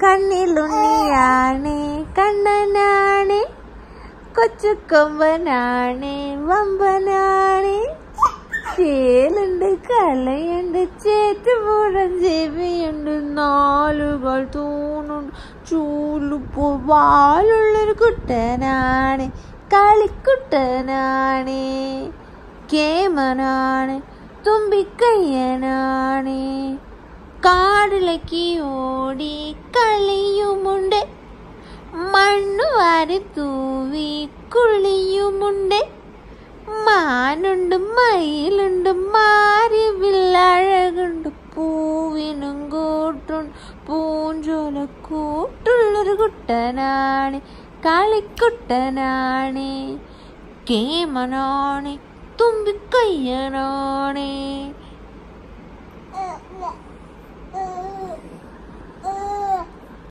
കണ്ണിലുണ്ണിയാണ് കണ്ണനാണ് കൊച്ചു കൊമ്പനാണ് വമ്പനാണ് ചേലുണ്ട് കലയുണ്ട് ചേറ്റുപുഴം ചെവിയുണ്ട് നാലുകൾ തൂണുണ്ട് ചൂലുപ്പോൾ വാലുള്ളൊരു കുട്ടനാണ് കളിക്കുട്ടനാണ് കേമനാണ് തുമ്പിക്കയ്യനാണ് കാടിലേക്ക് ഓടി കളിയുമുണ്ട് മണ്ണു വാരി തൂവി കുളിയുമുണ്ട് മാനുണ്ട് മയിലുണ്ട് മാരി വില്ലഴകുണ്ട് പൂവിനും കൂട്ടുണ്ട് പൂഞ്ചോല കൂട്ടുള്ളൊരു കുട്ടനാണ് കളിക്കുട്ടനാണ് കേമനാണ് തുമ്പിക്കയ്യനാണ്